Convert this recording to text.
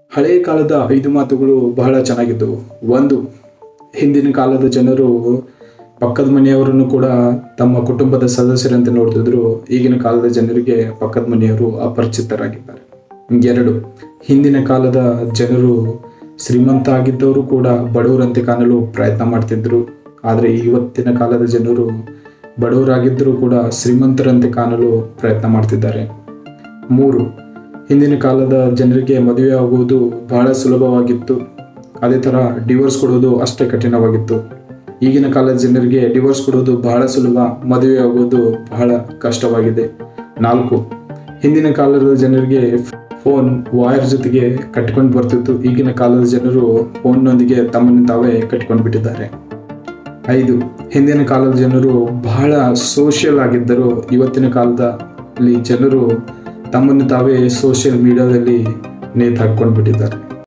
ಹಳೆಯ ಕಾಲದ ಐದು ಮಾತುಗಳು ಬಹಳ ಚೆನ್ನಾಗಿದ್ದವು ಒಂದು ಹಿಂದಿನ ಕಾಲದ ಜನರು ಪಕ್ಕದ ಮನೆಯವರನ್ನು ಕೂಡ ತಮ್ಮ ಕುಟುಂಬದ ಸದಸ್ಯರಂತೆ ನೋಡ್ತಿದ್ರು ಈಗಿನ ಕಾಲದ ಜನರಿಗೆ ಪಕ್ಕದ ಮನೆಯವರು ಅಪರಿಚಿತರಾಗಿದ್ದಾರೆ ಎರಡು ಹಿಂದಿನ ಕಾಲದ ಜನರು ಶ್ರೀಮಂತ ಆಗಿದ್ದವರು ಕೂಡ ಬಡವರಂತೆ ಕಾಣಲು ಪ್ರಯತ್ನ ಮಾಡ್ತಿದ್ರು ಆದರೆ ಇವತ್ತಿನ ಕಾಲದ ಜನರು ಬಡವರಾಗಿದ್ದರೂ ಕೂಡ ಶ್ರೀಮಂತರಂತೆ ಕಾಣಲು ಪ್ರಯತ್ನ ಮಾಡ್ತಿದ್ದಾರೆ ಮೂರು ಹಿಂದಿನ ಕಾಲದ ಜನರಿಗೆ ಮದುವೆ ಆಗುವುದು ಬಹಳ ಸುಲಭವಾಗಿತ್ತು ಅದೇ ಥರ ಡಿವೋರ್ಸ್ ಕೊಡೋದು ಅಷ್ಟೇ ಕಠಿಣವಾಗಿತ್ತು ಈಗಿನ ಕಾಲದ ಜನರಿಗೆ ಡಿವೋರ್ಸ್ ಕೊಡೋದು ಬಹಳ ಸುಲಭ ಮದುವೆ ಆಗೋದು ಬಹಳ ಕಷ್ಟವಾಗಿದೆ ನಾಲ್ಕು ಹಿಂದಿನ ಕಾಲದ ಜನರಿಗೆ ಫೋನ್ ವಾಯರ್ ಜೊತೆಗೆ ಕಟ್ಕೊಂಡು ಬರ್ತಿತ್ತು ಈಗಿನ ಕಾಲದ ಜನರು ಫೋನ್ನೊಂದಿಗೆ ತಮ್ಮನ್ನು ತಾವೇ ಕಟ್ಕೊಂಡು ಬಿಟ್ಟಿದ್ದಾರೆ ಐದು ಹಿಂದಿನ ಕಾಲದ ಜನರು ಬಹಳ ಸೋಷಿಯಲ್ ಆಗಿದ್ದರು ಇವತ್ತಿನ ಕಾಲದಲ್ಲಿ ಜನರು ತಮ್ಮನ್ನು ತಾವೇ ಸೋಷಿಯಲ್ ಮೀಡಿಯಾದಲ್ಲಿ ನೇತು ಹಾಕ್ಕೊಂಡು ಬಿಟ್ಟಿದ್ದಾರೆ